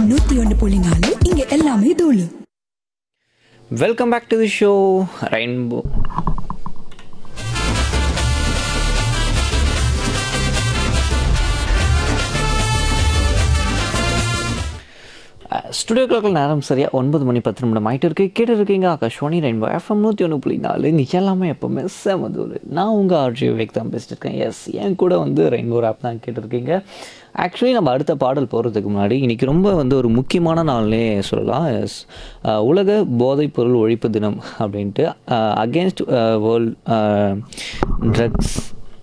நூத்தி ஒன்னு புள்ளி நாலு இங்க எல்லாமே தூளு welcome back to the show rainbow studio கிளாக்கில் நேரம் சரியாக ஒன்பது மணி பத்து நிமிடம் ஆகிட்டு இருக்கு கேட்டு இருக்கீங்க ஆகாஷ்வாணி ரெயின்போ எஃப்எம் நூற்றி ஒன்று புள்ளி நாலு இங்கே எல்லாமே எப்போவுமே செமதூர் நான் உங்கள் ஆர்ஜி விவேக் தான் பேசிட்டு இருக்கேன் எஸ் என் கூட வந்து ரெயின்போ ஆப் தான் கேட்டிருக்கீங்க ஆக்சுவலி நம்ம அடுத்த பாடல் போகிறதுக்கு முன்னாடி இன்றைக்கி ரொம்ப வந்து ஒரு முக்கியமான நாள்னே சொல்லலாம் எஸ் உலக போதைப்பொருள் ஒழிப்பு தினம் அப்படின்ட்டு அகேன்ஸ்ட் வேர்ல்ட் ட்ரக்ஸ்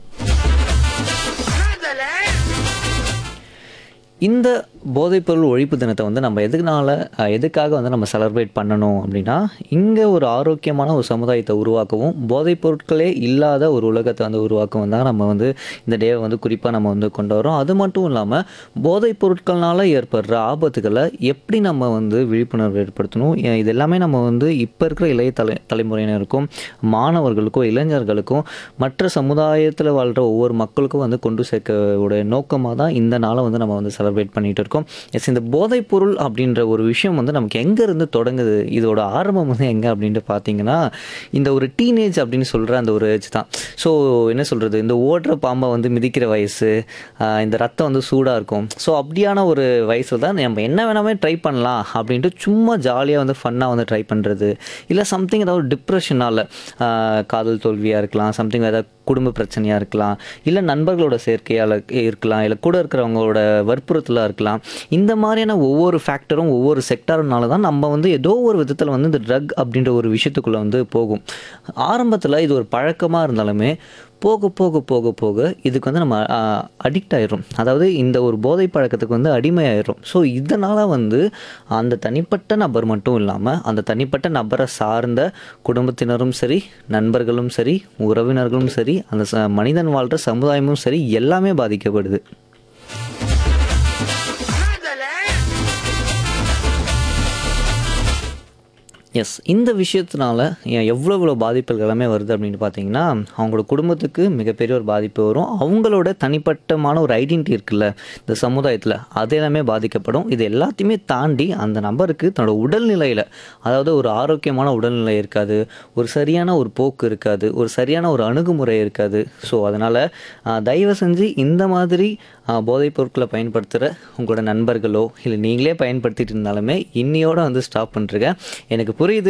இந்த போதைப்பொருள் ஒழிப்பு தினத்தை வந்து நம்ம எதுனால அஹ், எதுக்காக வந்து நம்ம செலிப்ரேட் பண்ணணும் அப்படின்னா இங்கே ஒரு ஆரோக்கியமான ஒரு சமுதாயத்தை உருவாக்கவும் போதைப் பொருட்களே இல்லாத ஒரு உலகத்தை வந்து உருவாக்கவும் தான் நம்ம வந்து இந்த டேவை வந்து குறிப்பாக நம்ம வந்து கொண்டு வரோம் அது மட்டும் இல்லாமல் போதைப் பொருட்கள்னால ஏற்படுற ஆபத்துக்களை எப்படி நம்ம வந்து விழிப்புணர்வு ஏற்படுத்தணும் ஏன் இது எல்லாமே நம்ம வந்து இப்போ இருக்கிற இளைய தலை தலைமுறையினருக்கும் மாணவர்களுக்கும் இளைஞர்களுக்கும் மற்ற சமுதாயத்தில் வாழ்கிற ஒவ்வொரு மக்களுக்கும் வந்து கொண்டு சேர்க்க நோக்கமாக தான் இந்த நாளை வந்து நம்ம வந்து செலிப்ரேட் பண்ணிட்டு இருக்கோம் எஸ் இந்த போதைப் பொருள் அப்படின்ற ஒரு விஷயம் வந்து நமக்கு எங்கேருந்து தொடங்குது இதோட ஆரம்பம் வந்து எங்கே அப்படின்ட்டு பார்த்தீங்கன்னா இந்த ஒரு டீனேஜ் அப்படின்னு சொல்கிற அந்த ஒரு ஏஜ் தான் ஸோ என்ன சொல்கிறது இந்த ஓடுற பாம்பை வந்து மிதிக்கிற வயசு ஆஹ் இந்த ரத்தம் வந்து சூடாக இருக்கும் ஸோ அப்படியான ஒரு வயசில் தான் நம்ம என்ன வேணாமே ட்ரை பண்ணலாம் அப்படின்ட்டு சும்மா ஜாலியாக வந்து ஃபன்னாக வந்து ட்ரை பண்ணுறது இல்லை சம்திங் ஏதாவது டிப்ரெஷனால் காதல் தோல்வியாக இருக்கலாம் சம்திங் ஏதாவது குடும்ப பிரச்சனையாக இருக்கலாம் இல்லை நண்பர்களோட சேர்க்கையால் இருக்கலாம் இல்லை கூட இருக்கிறவங்களோட வற்புறுத்தலாக இருக்கலாம் இந்த மாதிரியான ஒவ்வொரு ஃபேக்டரும் ஒவ்வொரு செக்டாருனால தான் நம்ம வந்து ஏதோ ஒரு விதத்தில் வந்து இந்த ட்ரக் அப்படின்ற ஒரு விஷயத்துக்குள்ளே வந்து போகும் ஆரம்பத்தில் இது ஒரு பழக்கமாக இருந்தாலுமே போக போக போக போக இதுக்கு வந்து நம்ம அடிக்ட் ஆயிடும் அதாவது இந்த ஒரு போதை பழக்கத்துக்கு வந்து அடிமையாயிரும் ஸோ இதனால் வந்து அந்த தனிப்பட்ட நபர் மட்டும் இல்லாமல் அந்த தனிப்பட்ட நபரை சார்ந்த குடும்பத்தினரும் சரி நண்பர்களும் சரி உறவினர்களும் சரி அந்த ச மனிதன் வாழ்கிற சமுதாயமும் சரி எல்லாமே பாதிக்கப்படுது எஸ் இந்த விஷயத்தினால ஏன் எவ்வளோ எவ்வளோ பாதிப்புகள் எல்லாமே வருது அப்படின்னு பார்த்தீங்கன்னா அவங்களோட குடும்பத்துக்கு மிகப்பெரிய ஒரு பாதிப்பு வரும் அவங்களோட தனிப்பட்டமான ஒரு ஐடென்டிட்டி இருக்குல்ல இந்த சமுதாயத்தில் அது எல்லாமே பாதிக்கப்படும் இது எல்லாத்தையுமே தாண்டி அந்த நபருக்கு தன்னோட உடல்நிலையில் அதாவது ஒரு ஆரோக்கியமான உடல்நிலை இருக்காது ஒரு சரியான ஒரு போக்கு இருக்காது ஒரு சரியான ஒரு அணுகுமுறை இருக்காது ஸோ அதனால் தயவு செஞ்சு இந்த மாதிரி ஆஹ், போதைப் பொருட்களை பயன்படுத்துகிற உங்களோட நண்பர்களோ இல்லை நீங்களே பயன்படுத்திட்டு இருந்தாலுமே இன்னியோட வந்து ஸ்டாப் பண்ணுறேங்க எனக்கு புரியுது